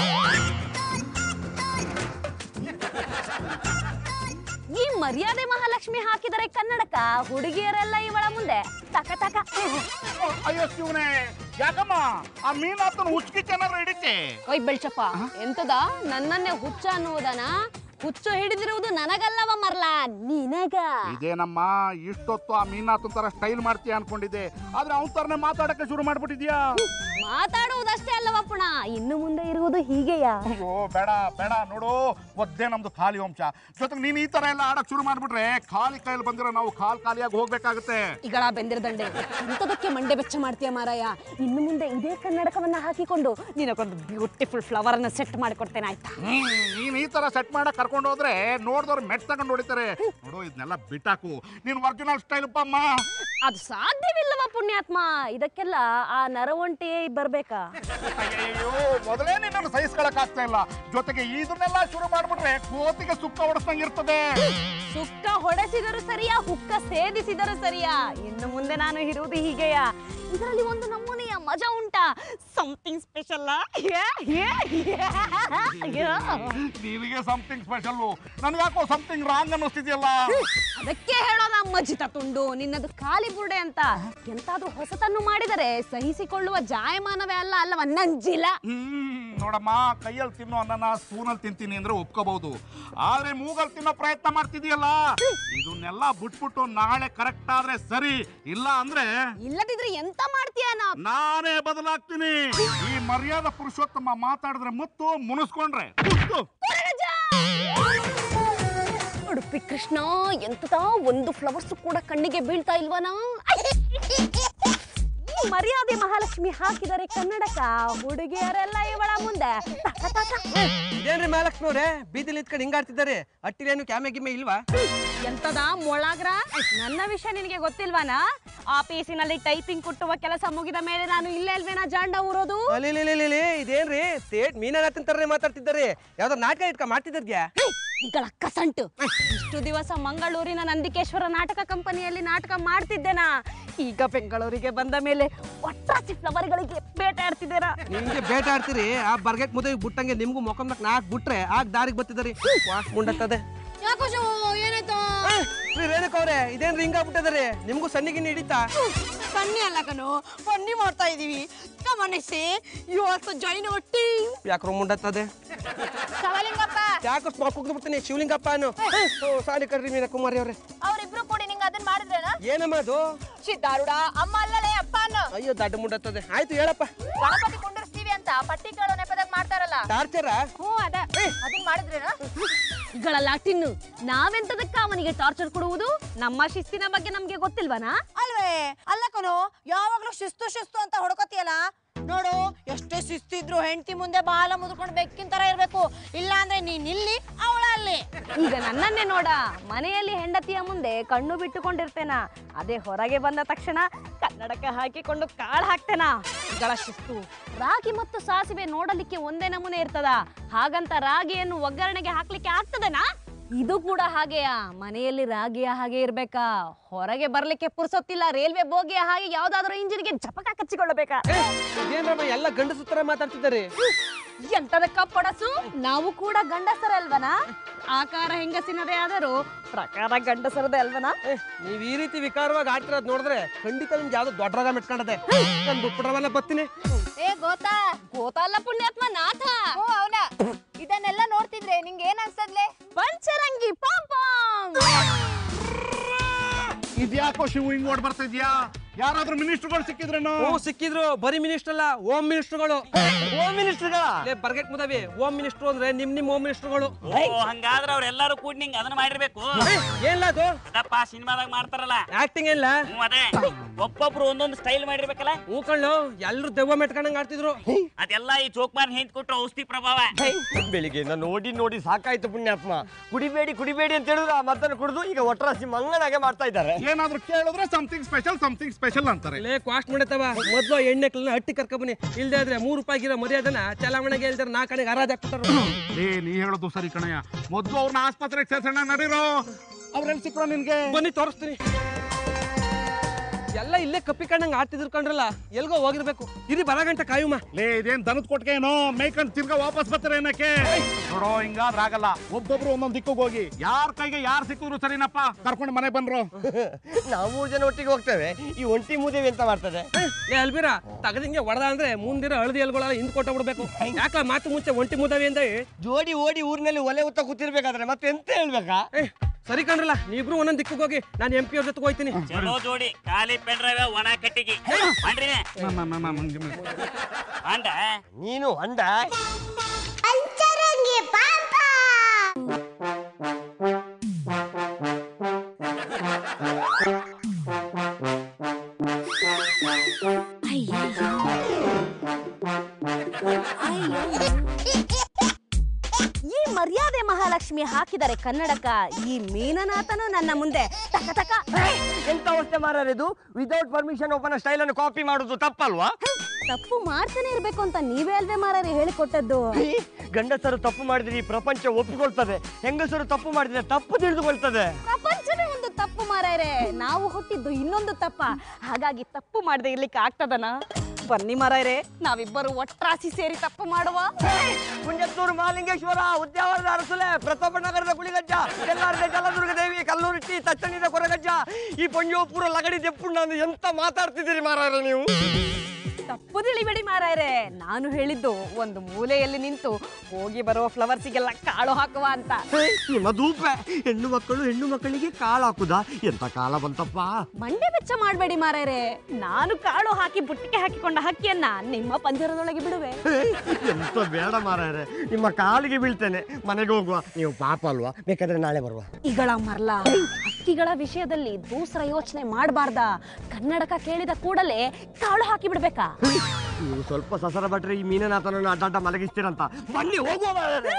ಈ ಮರ್ಯಾದೆ ಮಹಾಲಕ್ಷ್ಮಿ ಹಾಕಿದರೆ ಕನ್ನಡಕ ಹುಡುಗಿಯರೆಲ್ಲ ಇವಳ ಮುಂದೆ ತಕ ತಕ ಅಯ್ಯೋ ಶಿವನೇ ಯಾಕಮ್ಮ ಆ ಮೀನಾತನ ಹುಚ್ಚಿಗೆ ಚೆನ್ನಾಗಿ ಹಿಡಿತೆ ಓಯ್ ಬೆಳ್ಚಪ್ಪ ಎಂತದ ನನ್ನನ್ನೇ ಹುಚ್ಚ ಅನ್ನುವುದನ ಹುಚ್ಚು ಹಿಡಿದಿರುವುದು ನನಗಲ್ಲವ ಮರ್ಲ ನಿನಗ ಇದೇನಮ್ಮ ಇಷ್ಟೊತ್ತು ಆ ಮೀನಾಥನ್ ತರ ಸ್ಟೈಲ್ ಮಾಡ್ತೀಯ ಅನ್ಕೊಂಡಿದ್ದೆ ಆದ್ರೆ ಅವನ ತರನೇ ಮಾತಾಡಕ್ಕೆ ಶುರು ಮಾಡ್ಬಿಟ್ಟಿದ್ಯಾ ಮಾತಾಡುವುದಷ್ಟೇ ಅಲ್ಲವ ಪುಣ ಇನ್ನು ಮುಂದೆ ಇರುವುದು ಹೀಗೆಯ ಅಯ್ಯೋ ಬೇಡ ಬೇಡ ನೋಡು ಒದ್ದೆ ನಮ್ದು ಖಾಲಿ ವಂಶ ಜೊತೆಗೆ ನೀನ್ ಈ ತರ ಎಲ್ಲ ಆಡಕ್ ಶುರು ಮಾಡ್ಬಿಟ್ರೆ ಖಾಲಿ ಕೈಯಲ್ಲಿ ಬಂದಿರೋ ನಾವು ಖಾಲಿ ಖಾಲಿಯಾಗಿ ಹೋಗ್ಬೇಕಾಗುತ್ತೆ ಈಗಳ ಬೆಂದಿರದಂಡೆ ಇಂಥದಕ್ಕೆ ಮಂಡೆ ಬೆಚ್ಚ ಮಾಡ್ತೀಯ ಮಾರಾಯ ಇನ್ನು ಮುಂದೆ ಇದೇ ಕನ್ನಡಕವನ್ನ ಹಾಕಿಕೊಂಡು ನಿನಗೊಂದು ಬ್ಯೂಟಿಫುಲ್ ಫ್ಲವರ್ ಅನ್ನ ಸೆಟ್ ಮಾಡಿಕೊಡ್ತೇನೆ ಆಯ್ತಾ ಹ್ಮ್, ನೀನ್ ಈ ತರ ಸೆಟ್ ಮಾಡಕ್ ಕರ್ಕೊಂಡು ಹೋದ್ರೆ ನೋಡ್ದವ್ರು ಮೆಟ್ ತಗೊಂಡು ಹೊಡಿತಾರೆ ನೋಡು ಇದನ್ನೆಲ್ಲ ಬಿಟ್ಟಾಕು ನೀನ್ ಒರಿಜಿನಲ್ ಸ್ಟೈಲ್ ಅಮ್ಮ ಅದು ಸಾಧ್ಯವಿಲ್ಲವ ಪುಣ್ಯಾತ್ಮ ಇದಕ್ಕೆಲ್ಲ ಆ ನರವಂಟಿ ಬರ್ಬೇಕಾ ಅಯ್ಯಯ್ಯೋ ಮೊದಲೇ ನಿನ್ನನ್ನು ಸಹಿಸ್ಕೊಳಕ್ ಆಗ್ತಾ ಇಲ್ಲ ಜೊತೆಗೆ ಇದನ್ನೆಲ್ಲ ಶುರು ಮಾಡ್ಬಿಟ್ರೆ ಕೋತಿಗೆ ಸುಕ್ಕ ಹೊಡೆಸ್ದಂಗ್ ಇರ್ತದೆ ಸುಕ್ಕ ಹೊಡೆಸಿದರು ಸರಿಯಾ ಹುಕ್ಕ ಸೇದಿಸಿದರು ಸರಿಯಾ ಇನ್ನು ಮುಂದೆ ನಾನು ಇರುವುದು ಹೀಗೆಯ ಇದರಲ್ಲಿ ಒಂದು ನಮೂನೆಯ ಮಜಾ ಉಂಟಾ ಸಮಥಿಂಗ್ ಸ್ಪೆಷಲ್ ನಿನಗೆ ಸಮಥಿಂಗ್ ಸ್ಪೆಷಲ್ ನನ್ಗಾಕೋ ಸಮಥಿಂಗ್ ರಾಂಗ್ ಅನ್ನಿಸ್ತಿದ್ಯಲ್ಲ ಅದಕ್ಕೆ ಹೇಳೋದ ಮಜ್ಜಿತ ತುಂಡು ನಿನ್ನದು ಖಾಲಿ ಬುರುಡೆ ಅಂತ ಎಂತಾದ್ರೂ ಹೊಸತನ್ನು ಮಾಡಿದರೆ ಸಹಿಸಿಕೊಳ್ಳುವ ಜಾಯಮಾನವೇ ಅಲ್ಲ ಅಲ್ಲವ ನಂಜಿಲ್ಲ ಹ್ಮ್ ನೋಡಮ್ಮ ಕೈಯಲ್ಲಿ ತಿನ್ನೋ ಅನ್ನನ ಸ್ಪೂನಲ್ಲಿ ತಿಂತೀನಿ ಅಂದ್ರೆ ಒಪ್ಕೋಬಹುದು ಆದ್ರೆ ಮೂಗಲ್ ತಿನ್ನೋ ಪ್ರಯತ್ನ ಮಾಡ್ತಿದೀಯಲ್ಲ ಇದನ್ನೆಲ್ಲ ಬಿಟ್ಬಿಟ್ಟು ನಾಳೆ ಕರೆಕ್ಟ್ ಆದ್ರೆ ಸರಿ ಇಲ್ಲ ಅಂದ್ರೆ ಇಲ್ಲದಿದ್ರೆ ಎಂತ ಮಾಡ್ತೀಯ ನಾ ನಾನೇ ಬದಲಾಗ್ತೀನಿ ಈ ಮರ್ಯಾದ ಪುರುಷೋತ್ತಮ ಮಾತಾಡಿದ್ರೆ ಮುತ್ತು ಮುನಿಸ್ಕೊಂಡ್ರೆ ಮುತ್ತು. ಉಡುಪಿ ಕೃಷ್ಣ ಎಂತದ ಒಂದು ಫ್ಲವರ್ಸ್ ಕೂಡ ಕಣ್ಣಿಗೆ ಬೀಳ್ತಾ ಇಲ್ವನಾ ಈ ಮರ್ಯಾದೆ ಮಹಾಲಕ್ಷ್ಮಿ ಹಾಕಿದರೆ ಕನ್ನಡಕ ಹುಡುಗಿಯರೆಲ್ಲ ಇವಳ ಮುಂದೆ ತಕ ತಕ. ಇದೇನ್ರಿ ಮಹಾಲಕ್ಷ್ಮಿ ಅವ್ರೆ ಬೀದಿಲಿ ನಿಂತ್ಕೊಂಡು ಹಿಂಗಾಡ್ತಿದ್ದಾರೆ ಅಟ್ಟಿಲೇನು ಕ್ಯಾಮೆ ಗಿಮ್ಮೆ ಇಲ್ವಾ ಎಂತದ ಮೊಳಗ್ರ ನನ್ನ ವಿಷಯ ನಿನಗೆ ಗೊತ್ತಿಲ್ವಾನಾ ಆಫೀಸಿನಲ್ಲಿ ಟೈಪಿಂಗ್ ಕುಟ್ಟುವ ಕೆಲಸ ಮುಗಿದ ಮೇಲೆ ನಾನು ಇಲ್ಲೇ ಅಲ್ವೇನಾ ಜಾಂಡ ಊರೋದು ಅಲ್ಲಿ ಇದೇನ್ರಿ ತೇಟ್ ಮೀನಾಗತ್ತಿನ ತರನೇ ಮಾತಾಡ್ತಿದ್ದಾರೆ ಯಾವ್ದೋ ನಾಟಕ ಇಟ್ಕ ಮಾಡ್ತಿದ್ಯಾ ಈಗಳ ಕಸಂಟು ಇಷ್ಟು ದಿವಸ ಮಂಗಳೂರಿನ ನಂದಿಕೇಶ್ವರ ನಾಟಕ ಕಂಪನಿಯಲ್ಲಿ ನಾಟಕ ಮಾಡ್ತಿದ್ದೆನಾ ಈಗ ಬೆಂಗಳೂರಿಗೆ ಬಂದ ಮೇಲೆ ಒಟ್ಟಾಸಿ ಫ್ಲವರ್ಗಳಿಗೆ ಬೇಟೆ ನಿಮ್ಗೆ ಬೇಟ ಆಡ್ತೀರಿ ಆ ಬರ್ಗೆಟ್ ಮುದವಿ ಬಿಟ್ಟಂಗೆ ನಿಮ್ಗೂ ಮೊಕಮ್ನಕ್ ನಾಕ್ ಬಿಟ್ರೆ ಆಗ ದಾರಿಗೆ ಬತ್ತಿದಾರಿ ವಾಸ್ ಮುಂಡತ್ತದೆ ಯಾಕೋ ಶಿವು ಏನಾಯ್ತು ರೇಣುಕ ಅವ್ರೆ ಇದೇನ್ರಿ ಹಿಂಗಾಗ್ಬಿಟ್ಟಿದಾರೆ ನಿಮ್ಗೂ ಸಣ್ಣಿಗಿನ್ನ ಹಿಡಿತಾ ಸನ್ನಿ ಅಲ್ಲ ಕಣು ಪನ್ನಿ ಮಾಡ್ತಾ ಇದೀವಿ ಗಮನಿಸಿ you also join our team ಯಾಕ್ರೋ ಮುಂಡತ್ತದೆ ಸವಲಿಂಗಪ್ಪ ಯಾಕೋ ಸ್ಮಾಲ್ ಕುಗ್ದು ಬಿಡ್ತೀನಿ ಶಿವಲಿಂಗಪ್ಪ ಅನ್ನು ಓ ಸಾಲಿ ಕಡ್ರಿ ಮೀನ ಕುಮಾರಿ ಅವ್ರೆ ಅವ್ರಿಬ್ರು ಕೂಡಿ ನಿಂಗೆ ಅದನ್ನ ಮಾಡಿದ್ರೇನ ಏನಮ್ಮ ಅದು ಸಿದ್ದಾರುಡ ಅಮ್ಮ ಅಲ್ಲಲೇ ಅಪ್ಪ ಅನ್ನು ಅಯ್ಯೋ ದಡ್ಡ ಮುಂಡತ್ತದೆ ಆಯ್ತು ಹೇಳಪ್ಪ ಗಣಪತಿ ಕುಂಡಿರ್ಸ್ತೀವಿ ಅಂತ ಪಟ್ಟಿ ಕೇಳೋ ನೆಪದಾಗ ಮಾಡ್ತಾರಲ್ಲ ಟಾರ್ಚರ ಹ್ಞೂ ಅದ ಅದನ್ನ ಮಾಡಿದ್ರೇನ ಈಗಳ ತಿನ್ನು ನಾವೆಂತದಕ್ಕ ಅವನಿಗೆ ಟಾರ್ಚರ್ ಕೊಡುವುದು ನಮ್ಮ ಶಿಸ್ತಿನ ಬಗ್ಗೆ ನಮ್ಗೆ ಗೊತ್ತಿಲ್ವನಾ ಅಲ್ವೇ ಅಲ್ಲ ಕಣು ಯಾವಾಗ್ಲೂ ಶಿಸ್ತು ಶಿಸ್ತು ಅಂತ ಹೊಡ್ಕೋತಿಯಲ್ಲ ನೋಡು ಎಷ್ಟೇ ಶಿಸ್ತಿದ್ರು ಹೆಂಡತಿ ಮುಂದೆ ಬಾಲ ಮುದ್ಕೊಂಡು ಬೆಕ್ಕಿನ ತರ ಇರ್ಬೇಕು ಇಲ್ಲ ಅಂದ್ರೆ ನೀನ್ ಇಲ್ಲಿ ಅವಳ ಅಲ್ಲಿ ಈಗ ನನ್ನನ್ನೇ ನೋಡ ಮನೆಯಲ್ಲಿ ಹೆಂಡತಿಯ ಮುಂದೆ ಕಣ್ಣು ಬಿಟ್ಟುಕೊಂಡಿರ್ತೇನ ಅದೇ ಹೊರಗೆ ಬಂದ ತಕ್ಷಣ ಕನ್ನಡಕ್ಕೆ ಹಾಕಿಕೊಂಡು ಕಾಳು ಹಾಕ್ತೇನ ಈಗಳ ಶಿಸ್ತು ರಾಗಿ ಮತ್ತು ಸಾಸಿವೆ ನೋಡಲಿಕ್ಕೆ ಒಂದೇ ನಮೂನೆ ಇರ್ತದ ಹಾಗಂತ ರಾಗಿಯನ್ನು ಒಗ್ಗರಣೆಗೆ ಹಾಕ್ಲಿಕ್ಕೆ ಆಗ್ತದನಾ ಇದು ಕೂಡ ಹಾಗೆಯ ಮನೆಯಲ್ಲಿ ರಾಗಿಯ ಹಾಗೆ ಇರ್ಬೇಕಾ ಹೊರಗೆ ಬರ್ಲಿಕ್ಕೆ ಪುರ್ಸೊತ್ತಿಲ್ಲ ರೈಲ್ವೆ ಬೋಗಿಯ ಹಾಗೆ ಯಾವ್ದಾದ್ರು ಇಂಜಿನ್ಗೆ ಜಪಕ ಕಚ್ಚಿಕೊಳ್ಳಬೇಕಾ ಇದೇನ್ರಮ್ಮ ಎಲ್ಲ ಗಂಡಸು ತರ ಮಾತಾಡ್ತಿದ್ದಾರೆ ಎಂತದಕ್ಕ ಪಡಸು ನಾವು ಕೂಡ ಗಂಡಸರಲ್ವನಾ ಆಕಾರ ಹೆಂಗಸಿನದೇ ಆದರೂ ಪ್ರಕಾರ ಗಂಡಸರದೇ ಅಲ್ವನಾ ಏ, ನೀವ್ ಈ ರೀತಿ ವಿಕಾರವಾಗಿ ಆಡ್ತಿರೋದ್ ನೋಡಿದ್ರೆ ಖಂಡಿತ ನಿಮ್ಗೆ ಯಾವ್ದೋ ದೊಡ್ಡ ರೋಗ ಮೆಟ್ಕೊಂಡದೆ ನಾನು ಬಿಟ್ಬಿಡ್ರವಲ್ಲ ಬತ್ತೀನಿ ಏ ಗೋತಾ ಗೋತಲ್ಲ ಪುಣ್ಯಾತ್ಮ ನಾಥ ಹ್ಞೂ ಅವನ ಇದನ್ನೆಲ್ಲ ನೋಡ್ತಿದ್ರೆ ನಿಂಗೆ ಏನ್ ಅನ್ಸದ್ಲೆ ಪಂಚರಂಗಿ ಪಾಂ ಪಾಂ ಇದ್ಯಾಕೋ ಶಿವು ಹಿಂಗ್ ಓಡ್ ಬರ್ತಾ ಇದ್ಯಾ ಯಾರಾದ್ರೂ ಮಿನಿಸ್ಟರ್ಗಳು ಸಿಕ್ಕಿದ್ರೇನು ಓ ಸಿಕ್ಕಿದ್ರು ಬರೀ ಮಿನಿಸ್ಟರ್ ಅಲ್ಲ ಹೋಮ್ ಮಿನಿಸ್ಟರ್ಗಳು ಹೋಮ್ ಮಿನಿಸ್ಟರ್ಗಳ ಲೇ ಬರ್ಗೆಟ್ ಮುದವಿ ಹೋಮ್ ಮಿನಿಸ್ಟರ್ ಅಂದ್ರೆ ನಿಮ್ ನಿಮ್ ಹೋಮ್ ಮಿನಿಸ್ಟರ್ಗಳು ಓ ಹಂಗಾದ್ರ ಅವ್ರೆಲ್ಲಾರು ಕೂಡಿ ನಿಂಗೆ ಅದನ್ನ ಮಾಡಿರ್ಬೇಕು ಏನ್ಲ ಅದು ಅದಪ್ಪ ಸಿನಿಮಾದಾಗ ಮಾಡ್ತಾರಲ್ಲ ಆಕ್ಟಿಂಗ್ ಏನ್ಲ ಹ್ಞೂ ಅದೇ ಒಬ್ಬೊಬ್ರು ಒಂದೊಂದು ಸ್ಟೈಲ್ ಮಾಡಿರ್ಬೇಕಲ್ಲ ಹೂ ಕಳ್ಳು ಎಲ್ರು ದೆವ್ವ ಮೆಟ್ಕೊಂಡಂಗ್ ಆಡ್ತಿದ್ರು ಅದೆಲ್ಲ ಈ ಚೋಕ್ಮಾರ್ ಹೆಂಟ್ ಕೊಟ್ರು ಔಷಧಿ ಪ್ರಭಾವ ಬೆಳಿಗ್ಗೆ ನಾನು ನೋಡಿ ನೋಡಿ ಸಾಕಾಯ್ತು ಪುಣ್ಯಾತ್ಮ ಕುಡಿಬೇಡಿ ಕುಡಿಬೇಡಿ ಅಂತ ಹೇಳಿದ್ರು ಆ ಮದ್ದನ್ನು ಕುಡಿದು ಈಗ ಒಟ್ಟರಾಸಿ ಮಂಗನಾಗೆ ಮಾಡ್ತಾ ಇದ್ದಾರೆ ಏನಾದ್ರೂ ಕೇಳಿದ್ರೆ ಸಮಥಿಂಗ್ ಸ್ಪೆಷಲ್ ಸಮಥಿಂಗ್ ಸ್ಪೆಷಲ್ ಅಂತಾರೆ ಲೇ ಕಾಸ್ಟ್ ಮಾಡತ್ತವ ಮೊದ್ಲು ಎಣ್ಣೆಕ್ಲನ್ನ ಹಟ್ಟಿ ಕರ್ಕೊಬನ್ನಿ ಇಲ್ದೇ ಇದ್ರೆ ಮೂರು ರೂಪಾಯಿಗಿರೋ ಮರ್ಯಾದನ ಚಲಾವಣೆಗೆ ಇಲ್ದ್ರೆ ನಾ ಕಡೆಗೆ ಹರಾಜ್ ಹಾಕ್ಬಿಟ್ಟಾರ ಏ ನೀ ಹೇಳೋದು ಸರಿ ಕಣಯ್ಯ ಮೊದ್ಲು ಅವ್ರನ್ನ ಆಸ್ಪತ್ರೆಗೆ ಸೇರ್ಸೋಣ ನಡೀರೋ ಅವ್ರೆಲ್ಲಿ ಸಿಕ್ಕರೋ ನಿನ್ಗೆ ಬನ್ನಿ ತೋರಿಸ್ತೀನಿ ಎಲ್ಲ ಇಲ್ಲೇ ಕಪ್ಪಿ ಕಣ್ಣಂಗೆ ಆಡ್ತಿದ್ರು ಕಂಡ್ರಲ್ಲ ಎಲ್ಗೋ ಹೋಗಿರ್ಬೇಕು ಇರಿ ಬರ ಗಂಟೆ ಕಾಯುಮ ಲೇ ಇದೇನ್ ದನದ ಕೊಟ್ಕೇನೋ ಮೇಯ್ಕಂಡ್ ತಿರ್ಗಾ ವಾಪಸ್ ಬರ್ತಾರೆ ಏನಕ್ಕೆ ನೋಡೋ ಹಿಂಗಾದ್ರೆ ಆಗಲ್ಲ ಒಬ್ಬೊಬ್ರು ಒಂದೊಂದ್ ದಿಕ್ಕಿಗೆ ಹೋಗಿ ಯಾರ ಕೈಗೆ ಯಾರು ಸಿಕ್ಕಿದ್ರು ಸರಿನಪ್ಪ ಕರ್ಕೊಂಡು ಮನೆ ಬಂದ್ರು ನಾವು ಮೂರು ಜನ ಒಟ್ಟಿಗೆ ಹೋಗ್ತೇವೆ ಈ ಒಂಟಿ ಮೂದೇವಿ ಅಂತ ಮಾಡ್ತದೆ ಏ ಅಲ್ಬೀರ ತಗದಿಂಗೆ ಹೊಡೆದ ಅಂದ್ರೆ ಮುಂದಿರೋ ಹಳದಿ ಎಲ್ಗಳೆಲ್ಲ ಹಿಂದ್ ಕೊಟ್ಟ ಬಿಡ್ಬೇಕು ಯಾಕ ಮಾತು ಮುಂಚೆ ಒಂಟಿ ಮುದವಿ ಅಂದ ಜೋಡಿ ಓಡಿ ಊರಿನಲ್ಲಿ ಒಲೆ ಉತ್ತ ಕೂತಿರ್ಬೇಕಾದ್ರೆ ಮತ್ತೆ ಎಂತ ಹೇಳ್ಬೇಕಾ ಏ ಸರಿ ಕಣ್ರಲ್ಲ ನೀವಿಬ್ರು ಒಂದೊಂದ್ ದಿಕ್ಕಿಗೆ ಹೋಗಿ ನಾನು ಎಂ ಪಿ ಅವ್ರ ಜೊತೆಗೆ ಹೋಯ್ತೀನಿ ಚಲೋ ಜೋಡಿ ಖಾಲಿ ಪೆಂಡ್ರೈವ ಒಣ ಕಟ್ಟಿಗೆ ಮಾಡ್ರಿ ಅಂಡ ನೀನು ಅಂಡ ಈ ಮರ್ಯಾದೆ ಮಹಾಲಕ್ಷ್ಮಿ ಹಾಕಿದರೆ ಕನ್ನಡಕ ಈ ಮೀನನಾಥನು ನನ್ನ ಮುಂದೆ ತಕ ತಕ ಎಂತ ಅವಸ್ಥೆ ಮಾರಾರಿದು ವಿತೌಟ್ ಪರ್ಮಿಷನ್ ಒಬ್ಬನ ಸ್ಟೈಲ್ ಅನ್ನು ಕಾಪಿ ಮಾಡುದು ತಪ್ಪಲ್ವಾ ತಪ್ಪು ಮಾಡ್ತಾನೆ ಇರ್ಬೇಕು ಅಂತ ನೀವೇ ಅಲ್ವೇ ಮಾರಾರಿ ಹೇಳಿಕೊಟ್ಟದ್ದು ಈ ಗಂಡಸರು ತಪ್ಪು ಮಾಡಿದ್ರೆ ಈ ಪ್ರಪಂಚ ಒಪ್ಪಿಕೊಳ್ತದೆ ಹೆಂಗಸರು ತಪ್ಪು ಮಾಡಿದ್ರೆ ತಪ್ಪು ತಿಳಿದುಕೊಳ್ತದೆ ಪ್ರಪಂಚವೇ ಒಂದು ತಪ್ಪು ಮಾರಾಯ್ರೆ ನಾವು ಹುಟ್ಟಿದ್ದು ಇನ್ನೊಂದು ತಪ್ಪ ಹಾಗಾಗಿ ತಪ್ಪು ಮಾಡದೆ ಇರ್ಲಿಕ್ಕೆ ಆಗ್ತದನ ಬನ್ನಿ ಮಾರಾಯ್ರೆ ನಾವಿಬ್ಬರು ಒಟ್ರಾಸಿ ಸೇರಿ ತಪ್ಪು ಮಾಡುವ ಪುಣ್ಯತ್ತೂರು ಮಹಾಲಿಂಗೇಶ್ವರ ಉದ್ಯಾವರದ ಅರಸುಲೆ ಪ್ರತಾಪ ನಗರದ ಕುಳಿಗಜ್ಜ ಎಲ್ಲಾರ್ದೆ ಜಲದುರ್ಗ ದೇವಿ ಕಲ್ಲೂರಿಟ್ಟಿ ತಚ್ಚಣಿದ ಕೊರಗಜ್ಜ ಈ ಪಂಜೋಪುರ ಲಗಡಿ ದೆಪ್ಪುಣ್ಣನ್ನು ಎಂತ ಮಾತಾಡ್ತಿದ್ದೀರಿ ಮಾರಾರ ನೀವು ತಪ್ಪು ತಿಳಿಬೇಡಿ ಮಾರಾಯ್ರೆ ನಾನು ಹೇಳಿದ್ದು ಒಂದು ಮೂಲೆಯಲ್ಲಿ ನಿಂತು ಹೋಗಿ ಬರುವ ಫ್ಲವರ್ಸಿಗೆಲ್ಲ ಕಾಳು ಹಾಕುವ ಅಂತ ನಿಮ್ಮ ಧೂಪೆ ಹೆಣ್ಣು ಮಕ್ಕಳು ಹೆಣ್ಣು ಮಕ್ಕಳಿಗೆ ಕಾಳು ಹಾಕುದಾ ಎಂತ ಕಾಲ ಬಂತಪ್ಪ ಮಂಡೆ ಬೆಚ್ಚ ಮಾಡಬೇಡಿ ಮಾರಾಯ್ರೆ ನಾನು ಕಾಳು ಹಾಕಿ ಬುಟ್ಟಿಗೆ ಹಾಕಿಕೊಂಡ ಹಕ್ಕಿಯನ್ನ ನಿಮ್ಮ ಪಂಜರದೊಳಗೆ ಬಿಡುವೆ ಹೇ, ಎಂತ ಬೇಡ ಮಾರಾಯರೆ ನಿಮ್ಮ ಕಾಲಿಗೆ ಬೀಳ್ತೇನೆ ಮನೆಗೆ ಹೋಗುವ ನೀವು ಪಾಪ ಅಲ್ವಾ ಬೇಕಾದ್ರೆ ನಾಳೆ ಬರುವ ಇಗಳ ಮರ್ಲ ಹಕ್ಕಿಗಳ ವಿಷಯದಲ್ಲಿ ದೂಸರ ಯೋಚನೆ ಮಾಡಬಾರ್ದ ಕನ್ನಡಕ ಕೇಳಿದ ಕೂಡಲೇ ಕಾಳು ಹಾಕಿ ಬಿಡ್ಬೇಕಾ ನೀವು ಸ್ವಲ್ಪ ಸಸರ ಬಟ್ರೆ ಈ ಮೀನನಾಥನನ್ನು ಅಡ್ಡಾಟ ಮಲಗಿಸ್ತೀರಂತ ಬನ್ನಿ ಹೋಗುವ ಮಾರಾಯರೆ.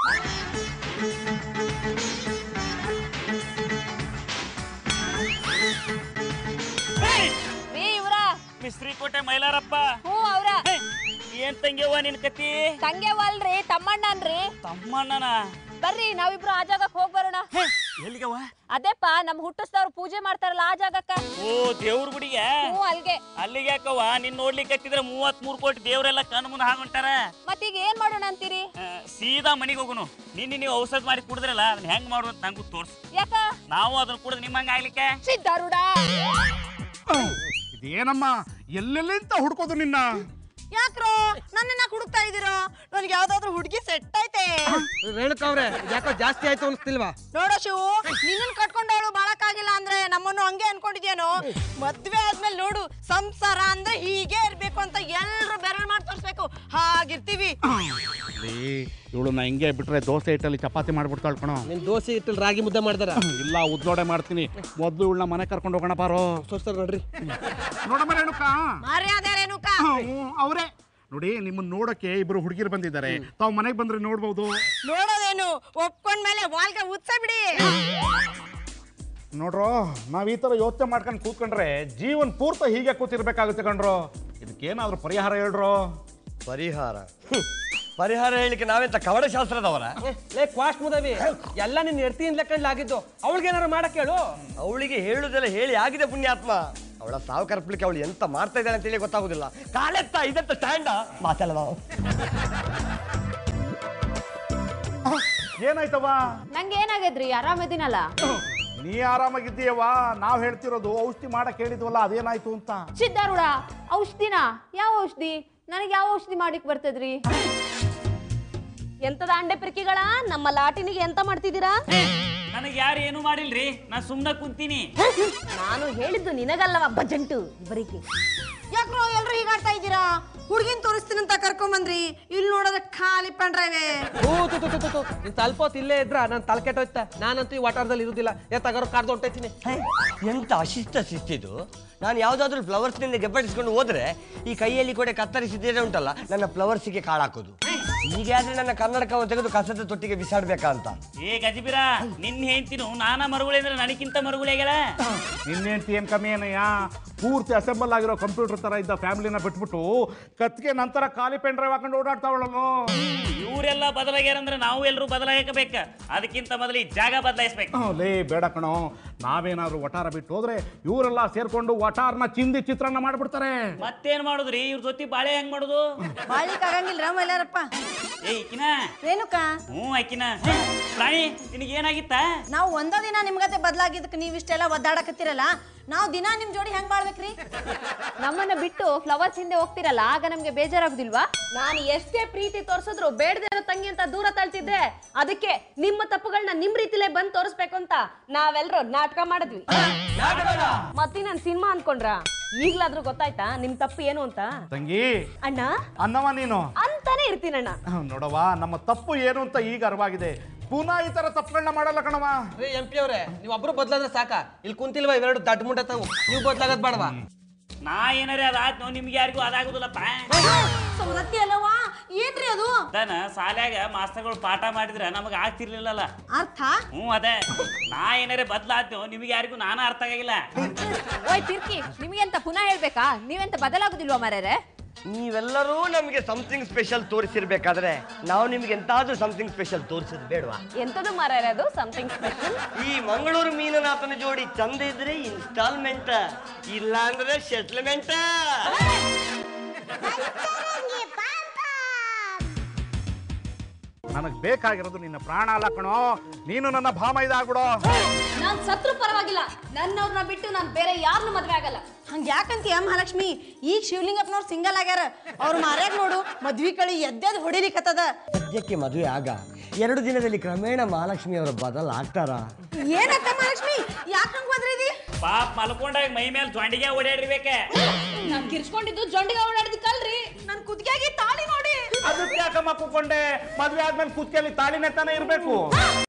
ರೀ ಇವ್ರ ಮಿಸ್ತ್ರಿ ಕೋಟೆ ಮೈಲಾರಪ್ಪ ಹ್ಞೂ ಅವ್ರ ಹೇ, ಏನ್ ತಂಗ್ಯವ್ವ ನಿನ್ ಕತಿ ತಂಗೆವಲ್ರಿ ತಮ್ಮಣ್ಣನ್ರಿ ತಮ್ಮಣ್ಣನ ಬರ್ರಿ ನಾವಿಬ್ರು ಆ ಜಾಗಕ್ಕೆ ಹೋಗ್ ಬರೋಣ ಹೇ, ಎಲ್ಲಿಗವ್ವ ಅದೇಪ್ಪ ನಮ್ ಹುಟ್ಟಿಸ್ದವ್ರು ಪೂಜೆ ಮಾಡ್ತಾರಲ್ಲ ಆ ಜಾಗಕ್ಕ ಓ ದೇವ್ರ ಗುಡಿಗೆ ಹ್ಞೂ ಅಲ್ಗೆ ಅಲ್ಲಿಗೆ ಯಾಕವ್ವ ನಿನ್ ನೋಡ್ಲಿಕ್ಕೆ ಹತ್ತಿದ್ರೆ ಮೂವತ್ ಮೂರ್ ಕೋಟಿ ದೇವ್ರೆಲ್ಲ ಕಣ್ಣು ಮುಂದೆ ಹಾಕೊಂಟಾರ ಮತ್ತೀಗ ಏನ್ ಮಾಡೋಣ ಅಂತೀರಿ ಆ, ಸೀದಾ ಮನಿಗೆ ಹೋಗುನು ನಿನ್ನೆ ನೀವು ಔಷಧ ಮಾಡಿ ಕುಡಿದ್ರಲ್ಲ ಅದನ್ನ ಹೆಂಗ್ ಮಾಡುವ ಅಂತ ನಂಗೂ ತೋರ್ಸ್ ಯಾಕ ನಾವು ಅದನ್ನ ಕುಡಿದ್ ನಿಮ್ಮಂಗ ಆಗ್ಲಿಕ್ಕೆ ಸಿದ್ಧಾರೂಢ ಇದೇನಮ್ಮ ಎಲ್ಲೆಲ್ಲಿಂದ ಹುಡ್ಕೋದು ನಿನ್ನ ಯಾಕ್ರೋ ನನ್ನನ್ನ ಹುಡುಕ್ತಾ ಇದೀರೋ ನನ್ಗೆ ಯಾವ್ದಾದ್ರು ಹುಡುಗಿ ಸೆಟ್ ಐತೆ ರೇಣುಕಾ ಅವ್ರೆ ಯಾಕೋ ಜಾಸ್ತಿ ಆಯ್ತು ಅನ್ಸ್ತಿಲ್ವಾ ನೋಡೋ ಶಿವು ನಿನ್ನನ್ ಕಟ್ಕೊಂಡವಳು ಬಾಳಕ್ಕಾಗಿಲ್ಲ ಅಂದ್ರೆ ನಮ್ಮನ್ನು ಹಂಗೆ ಅನ್ಕೊಂಡಿದ್ಯೇನೋ ಮದ್ವೆ ಆದ್ಮೇಲೆ ನೋಡು ಸಂಸಾರ ಅಂದ್ರೆ ಹೀಗೆ ಇರ್ಬೇಕು ಅಂತ ಎಲ್ರು ಬೆರಳು ಮಾಡಿ ತೋರ್ಸ್ಬೇಕು ಹಾಗಿರ್ತೀವಿ ಇವಳು ನಾ ಹಿಂಗೆ ಬಿಟ್ರೆ ದೋಸೆ ಹಿಟ್ಟಲ್ಲಿ ಚಪಾತಿ ಮಾಡ್ಬಿಡ್ತಾಳ್ ಕಣೋ ನಿನ್ ದೋಸೆ ಇಟ್ಟಲ್ಲಿ ರಾಗಿ ಮುದ್ದೆ ಮಾಡ್ದಾರ ಇಲ್ಲ ಉದ್ಲೋಡೆ ಮಾಡ್ತೀನಿ ಮೊದ್ಲು ಇವಳನ್ನ ಮನೆ ಕರ್ಕೊಂಡು ಹೋಗೋಣ ಬಾರೋ ತೋರ್ಸ್ತಾರ ನೋಡ್ರಿ ನೋಡಮ್ಮ ರೇಣುಕಾ ಮರ್ಯಾದೆ ರೇಣುಕ ಅವರೇ ನೋಡಿ ನಿಮ್ಮನ್ನ ನೋಡಕ್ಕೆ ಇಬ್ರು ಹುಡುಗಿರು ಬಂದಿದ್ದಾರೆ ತಾವು ಮನೆಗೆ ಬಂದ್ರೆ ನೋಡ್ಬೋದು ನೋಡೋದೇನು ಒಪ್ಕೊಂಡ್ಮೇಲೆ ವಾಲ್ಗೆ ಉತ್ಸ ಬಿಡಿ ನೋಡ್ರೋ ನಾವ್ ಈ ತರ ಯೋಚನೆ ಮಾಡ್ಕೊಂಡು ಕೂತ್ಕೊಂಡ್ರೆ ಜೀವನ್ ಪೂರ್ತಿ ಹೀಗೆ ಕೂತಿರ್ಬೇಕಾಗುತ್ತೆ ಕಣ್ರೋ ಇದಕ್ಕೇನಾದ್ರೂ ಪರಿಹಾರ ಹೇಳ್ರೋ ಪರಿಹಾರ ಹ್ಮ್. ಪರಿಹಾರ ಹೇಳಿಕ್ಕೆ ನಾವೆಂತ ಕವಡ ಶಾಸ್ತ್ರದವರ ಲೇ ಕ್ವಾಸ್ಟ್ ಮುದವಿ ಎಲ್ಲ ನಿನ್ ಎಡ್ತಿಯಿಂದ ಲೆಕ್ಕಂಡ್ಲಾಗಿದ್ದು ಅವಳಿಗೆ ಏನಾರು ಮಾಡಕ್ ಹೇಳು ಅವಳಿಗೆ ಹೇಳುದೆಲ್ಲ ಹೇಳಿ ಆಗಿದೆ ಪುಣ್ಯಾತ್ಮ ಅವಳ ಸಾವು ಕರ್ಪಲಿಕ್ಕೆ ಅವಳು ಎಂತ ಮಾಡ್ತಾ ಇದ್ದಾಳೆ ಅಂತೇಳಿ ಗೊತ್ತಾಗುದಿಲ್ಲ ಕಾಲೆತ್ತ ಇದೆಂತ ಸ್ಟ್ಯಾಂಡ ಮಾತಾಡ ನಾವು ಏನಾಯ್ತವ ನಂಗೆ ಏನಾಗೈತ್ರಿ ಆರಾಮದಿನಲ್ಲ ನೀ ಆರಾಮಾಗಿದ್ದೀಯವ್ವ ನಾವ್ ಹೇಳ್ತಿರೋದು ಔಷಧಿ ಮಾಡಕ್ ಹೇಳಿದ್ವಲ್ಲ ಅದೇನಾಯ್ತು ಅಂತ ಸಿದ್ಧಾರೂಢ ಔಷಧಿನ ಯಾವ ಔಷಧಿ ನನಗೆ ಯಾವ ಔಷಧಿ ಮಾಡಿಕ್ ಬರ್ತದ್ರಿ ಎಂತದ ಅಂಡೆ ಪಿರ್ಕಿಗಳ ನಮ್ಮ ಲಾಟಿನಿಗೆ ಎಂತ ಮಾಡ್ತಿದ್ದೀರಾ ನನಗೆ ಯಾರು ಏನು ಮಾಡಿಲ್ರಿ ನಾ ಸುಮ್ನ ಕುಂತೀನಿ ನಾನು ಹೇಳಿದ್ದು ನಿನಗಲ್ಲವ ಬಜಂಟು ಇವರಿಗೆ ಯಾಕ್ರೋ ಎಲ್ರು ಹೀಗಾಡ್ತಾ ಇದ್ದೀರಾ ಹುಡ್ಗಿನ್ ತೋರಿಸ್ತೀನಂತ ಕರ್ಕೊಂಬಂದ್ರಿ ಇಲ್ಲಿ ನೋಡೋದ ಖಾಲಿ ಪಂಡ್ರೈವೆ ಓ ತು ತು ತು ತು ತು ನೀನ್ ಸ್ವಲ್ಪ ಹೊತ್ತು ಇಲ್ಲೇ ಇದ್ರ ನಾನು ತಲೆ ಕೆಟ್ಟೋಯ್ತ ನಾನಂತೂ ಈ ವಾಟಾರದಲ್ಲಿ ಇರುದಿಲ್ಲ ಏ ತಗರೋ ಕಾರ್ದು ಹೊಂಟೈತೀನಿ ಹೇ, ಎಂತ ಅಶಿಷ್ಟ ಶಿಸ್ತಿದು ನಾನು ಯಾವುದಾದ್ರೂ ಫ್ಲವರ್ಸ್ನಿಂದ ಗೆಬ್ಬಡಿಸ್ಕೊಂಡು ಹೋದ್ರೆ ಈ ಕೈಯಲ್ಲಿ ಕೂಡ ಕತ್ತರಿಸಿದ್ರೆ ಉಂಟಲ್ಲ ನನ್ನ ಫ್ಲವರ್ಸಿಗೆ ಕಾಳಾಕೋದು ಹೀಗಾದ್ರೆ ನನ್ನ ಕನ್ನಡಕವನ್ನು ತೆಗೆದು ಕಸದ ತೊಟ್ಟಿಗೆ ಬಿಸಾಡ್ಬೇಕಾ ಅಂತ ಏ ಗಜಬಿರ ನಿನ್ ಹೇಳ್ತೀನು ನಾನಾ ಮರುಗುಳೆ ಅಂದ್ರೆ ನನಗಿಂತ ಮರುಗುಳೆ ಆಗ್ಯಾಳ ನಿನ್ನೆಂತಿ ಏನ್ ಕಮ್ಮಿ ಏನಯ್ಯ ಪೂರ್ತಿ ಅಸೆಂಬಲ್ ಆಗಿರೋ ಕಂಪ್ಯೂಟರ್ ತರ ಇದ್ದ ಫ್ಯಾಮಿಲಿನ ಬಿಟ್ಬಿಟ್ಟು ಕತ್ಗೆ ನಂತರ ಖಾಲಿ ಪೆನ್ ಡ್ರೈವ್ ಹಾಕೊಂಡು ಓಡಾಡ್ತಾವಳಲ್ಲೋ ಇವರೆಲ್ಲ ಬದಲಾಗ್ಯಾರಂದ್ರೆ ನಾವು ಎಲ್ಲರೂ ಬದಲಾಗಬೇಕ ಅದಕ್ಕಿಂತ ಮೊದಲು ಈ ಜಾಗ ಬದಲಾಯಿಸ್ಬೇಕು ಹ್ಮ್, ಲೇ ಬೇಡ ಕಣೋ ನಾವೇನಾದ್ರೂ ವಟಾರ ಬಿಟ್ಟು ಹೋದ್ರೆ ಇವರೆಲ್ಲ ಸೇರ್ಕೊಂಡು ವಟಾರ್ನ ಚಿಂದಿ ಚಿತ್ರಾನ್ನ ಮಾಡ್ಬಿಡ್ತಾರೆ ಮತ್ತೇನ್ ಮಾಡುದ್ರಿ ಇವ್ರ ಜೊತೆ ಬಾಳೆ ಹೆಂಗ್ ಮಾಡುದು ಬಾಳಿಕ್ ಆಗಂಗಿಲ್ರ ಮೈಲಾರಪ್ಪ ಏ ಇಕಿನ ರೇಣುಕ ಹ್ಞೂ ಆಕಿನ ಪ್ರಾಣಿ ನಿನಗೆ ಏನಾಗಿತ್ತ ನಾವು ಒಂದ ದಿನ ನಿಮ್ಗತೆ ಬದಲಾಗಿದ್ದಕ್ಕೆ ನೀವು ಇಷ್ಟೆಲ್ಲ ಒದ್ದಾಡಕತ್ತೀರಲ್ಲ ನಾವು ದಿನ ನಿಮ್ ಜೋಡಿ ಹೆಂಗ್ ಮಾಡ್ಬೇಕ್ರಿ ನಮ್ಮನ್ನ ಬಿಟ್ಟು ಫ್ಲವರ್ಸ್ ಹಿಂದೆ ಹೋಗ್ತಿರಲ್ಲ ಆಗ ನಮ್ಗೆ ಬೇಜಾರಾಗುದಿಲ್ವಾ ನಾನು ಎಷ್ಟೇ ಪ್ರೀತಿ ತೋರ್ಸಿದ್ರು ಬೇಡದೇ ಇರೋ ತಂಗಿ ಅಂತ ದೂರ ತಳ್ತಿದ್ದೆ ಅದಕ್ಕೆ ನಿಮ್ಮ ತಪ್ಪುಗಳನ್ನ ನಿಮ್ ರೀತಿಲೇ ಬಂದ್ ತೋರಿಸ್ಬೇಕು ಅಂತ ನಾವೆಲ್ಲರೂ ನಾಟಕ ಮಾಡಿದ್ವಿ ಮತ್ತೆ ನಾನು ಸಿನಿಮಾ ಅನ್ಕೊಂಡ್ರ ಈಗ್ಲಾದ್ರೂ ಗೊತ್ತಾಯ್ತಾ ನಿಮ್ ತಪ್ಪು ಏನು ಅಂತ ತಂಗಿ ಅಣ್ಣ ಅನ್ನವ ನೀನು ಅಂತಾನೆ ಇರ್ತೀನಣ್ಣ ಹ್ಮ್, ನೋಡವ್ವ ನಮ್ಮ ತಪ್ಪು ಏನು ಅಂತ ಈಗ ಅರಿವಾಗಿದೆ ಪುನಃ ಈ ತರ ತಪ್ಪುಗಳನ್ನ ಮಾಡಲ್ಲ ಕಣವ ರೀ ಎಂ ಪಿ ಅವ್ರೆ ನೀವು ಒಬ್ರು ಬದ್ಲಾದ್ರೆ ಸಾಕ ಇಲ್ಲಿ ಕುಂತಿಲ್ವಾ ಇವೆರಡು ದಡ್ಡ ಮುಂಡ ತಾವು ನೀವು ಬದ್ಲಾಗದ್ ಬೇಡವಾ ನಾ ಏನಾರೇ ಅದಾತ್ ನಿಮ್ಗೆ ಯಾರಿಗೂ ಅದಾಗುದಿಲ್ಲಪ್ಪ ಸೌದತ್ತಿ ಅಲ್ಲವಾ ಏನ್ರಿ ಅದು ದನ ಸಾಲ್ಯಾಗ ಮಾಸ್ತರ್ಗಳು ಪಾಠ ಮಾಡಿದ್ರ ನಮಗೆ ಆಗ್ತಿರ್ಲಿಲ್ಲಲ್ಲ ಅರ್ಥ ಹ್ಞೂ ಅದೇ ನಾ ಏನಾರೇ ಬದ್ಲಾದ್ನೋ ನಿಮ್ಗೆ ಯಾರಿಗೂ ನಾನು ಅರ್ಥ ಆಗಿಲ್ಲ ಓಯ್ ತಿರ್ಕಿ ನಿಮಗೆ ಅಂತ ಪುನಃ ಹೇಳ್ಬೇಕಾ ನೀವೆಂತ ಬದಲಾಗುದಿಲ್ವಾ ಮಾರ್ಯಾರೆ ನೀವೆಲ್ಲರೂ ನಮಗೆ ಸಮಥಿಂಗ್ ಸ್ಪೆಷಲ್ ತೋರಿಸಿರ್ಬೇಕಾದ್ರೆ ನಾವು ನಿಮ್ಗೆ ಎಂತಾದ್ರೂ ಸಮಥಿಂಗ್ ಸ್ಪೆಷಲ್ ತೋರಿಸೋದು ಬೇಡವಾ ಎಂತದು ಮಾರಾಯ ಅದು ಸಮಥಿಂಗ್ ಸ್ಪೆಷಲ್ ಈ ಮಂಗಳೂರು ಮೀನನಾಥನ ಜೋಡಿ ಚಂದ ಇದ್ರೆ ಇನ್ಸ್ಟಾಲ್ಮೆಂಟ್ ಇಲ್ಲ ಅಂದ್ರೆ ಸೆಟ್ಲ್ಮೆಂಟ್ ನನಗೆ ಬೇಕಾಗಿರೋದು ನಿನ್ನ ಪ್ರಾಣ ಅಲ್ಲ ಕಣೋ ನೀನು ನನ್ನ ಭಾಮ ಇದಾಗ್ಬಿಡೋ ನಾನ್ ಸತ್ರು ಪರವಾಗಿಲ್ಲ ನನ್ನವ್ರನ್ನ ಬಿಟ್ಟು ನಾನ್ ಬೇರೆ ಯಾರನ್ನೂ ಮದ್ವೆ ಆಗಲ್ಲ ಹಂಗ ಯಾಕಂತೀಯ ಮಹಾಲಕ್ಷ್ಮಿ ಈಗ ಶಿವಲಿಂಗಪ್ಪನವ್ರು ಸಿಂಗಲ್ ಆಗ್ಯಾರ ಅವ್ರ ಮಾರ್ಯಾಗ ನೋಡು ಮದ್ವಿ ಕಳಿ ಎದ್ದೆದ್ ಹೊಡಿಲಿಕತ್ತದ ಸದ್ಯಕ್ಕೆ ಮದುವೆ ಆಗ ಎರಡು ದಿನದಲ್ಲಿ ಕ್ರಮೇಣ ಮಹಾಲಕ್ಷ್ಮಿ ಅವರ ಬದಲಾಗ್ತಾರಾ ಏನಂತ ಮಹಾಲಕ್ಷ್ಮಿ ಯಾಕೆ ಹಂಗ ಬದ್ರಿದಿ ಪಾಪ ಮಲ್ಕೊಂಡಾಗ ಮೈ ಮೇಲೆ ಜೊಂಡಿಗೆ ಓಡಾಡಿರ್ಬೇಕೆ ನಾನ್ ಕಿರ್ಚ್ಕೊಂಡಿದ್ದು ಜೊಂಡಿಗೆ ಓಡಾಡಿದಕ್ಕಲ್ರಿ ನನ್ ಕುದ್ಗ್ಯಾಗಿ ತಾಳಿ ನೋಡಿ ಅದಕ್ಕೆ ಯಾಕಮ್ಮ ಕೂಕೊಂಡೆ ಮದ್ವೆ ಆದ್ಮೇಲೆ ಕುತ್ಕೆಯಲ್ಲಿ ತಾಳಿನೇ ತಾನೇ ಇರ್ಬೇಕು